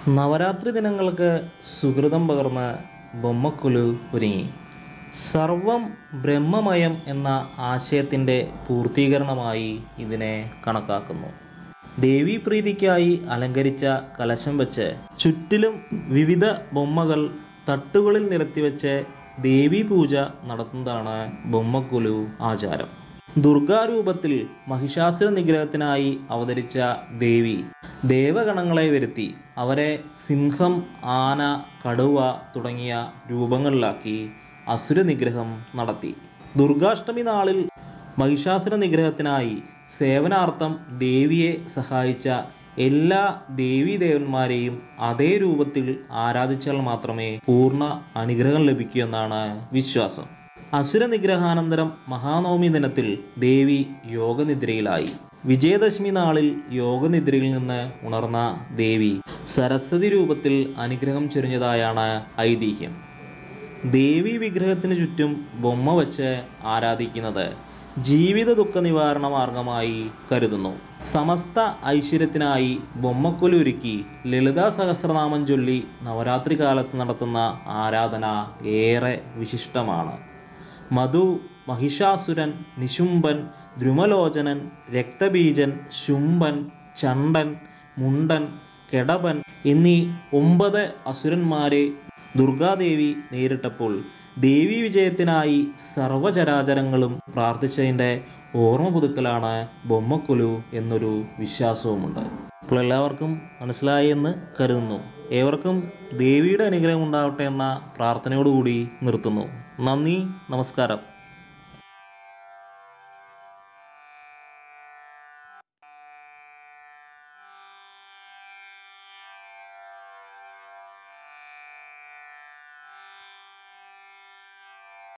നവരാത്രി ദിനങ്ങൾക്ക് സുകൃതം പകർന്ന് ബൊമ്മക്കുലു ഒരുങ്ങി സർവം ബ്രഹ്മമയം എന്ന ആശയത്തിൻ്റെ പൂർത്തീകരണമായി ഇതിനെ കണക്കാക്കുന്നു ദേവീപ്രീതിക്കായി അലങ്കരിച്ച കലശം വെച്ച് ചുറ്റിലും വിവിധ ബൊമ്മകൾ തട്ടുകളിൽ നിരത്തിവെച്ച് ദേവീപൂജ നടത്തുന്നതാണ് ബൊമ്മക്കുലു ആചാരം ദുർഗാരൂപത്തിൽ മഹിഷാസുര നിഗ്രഹത്തിനായി അവതരിച്ച ദേവി ദേവഗണങ്ങളെ വരുത്തി അവരെ സിംഹം ആന കടുവ തുടങ്ങിയ രൂപങ്ങളിലാക്കി അസുര നിഗ്രഹം നടത്തി ദുർഗാഷ്ടമി നാളിൽ മഹിഷാസുര നിഗ്രഹത്തിനായി സേവനാർത്ഥം ദേവിയെ സഹായിച്ച എല്ലാ ദേവീദേവന്മാരെയും അതേ രൂപത്തിൽ ആരാധിച്ചാൽ മാത്രമേ പൂർണ്ണ അനുഗ്രഹം ലഭിക്കൂ എന്നാണ് വിശ്വാസം അസുര നിഗ്രഹാനന്തരം മഹാനവമി ദിനത്തിൽ ദേവി യോഗനിദ്രയിലായി വിജയദശമി നാളിൽ യോഗനിദ്രയിൽ നിന്ന് ഉണർന്ന ദേവി സരസ്വതി രൂപത്തിൽ അനുഗ്രഹം ചൊരിഞ്ഞതായാണ് ഐതിഹ്യം ദേവി വിഗ്രഹത്തിന് ചുറ്റും ബൊമ്മ വച്ച് ആരാധിക്കുന്നത് ജീവിത ദുഃഖ നിവാരണ മാർഗമായി കരുതുന്നു സമസ്ത ഐശ്വര്യത്തിനായി ബൊമ്മക്കൊലി ഒരുക്കി ലളിതാ സഹസ്രനാമം ചൊല്ലി നവരാത്രി കാലത്ത് നടത്തുന്ന ആരാധന ഏറെ വിശിഷ്ടമാണ് മധു മഹിഷാസുരൻ നിശുംബൻ ദ്രുമലോചനൻ രക്തബീജൻ ശുംഭൻ ചണ്ടൻ മുണ്ടൻ കെടപൻ എന്നീ ഒമ്പത് അസുരന്മാരെ ദുർഗാദേവി നേരിട്ടപ്പോൾ ദേവി വിജയത്തിനായി സർവചരാചരങ്ങളും പ്രാർത്ഥിച്ചതിൻ്റെ ഓർമ്മ പുതുക്കലാണ് ബൊമ്മക്കുലു എന്നൊരു വിശ്വാസവുമുണ്ട് അപ്പോൾ എല്ലാവർക്കും മനസ്സിലായി എന്ന് കരുതുന്നു ഏവർക്കും ദേവിയുടെ അനുഗ്രഹം ഉണ്ടാവട്ടെ എന്ന പ്രാർത്ഥനയോടുകൂടി നിർത്തുന്നു നന്ദി നമസ്കാരം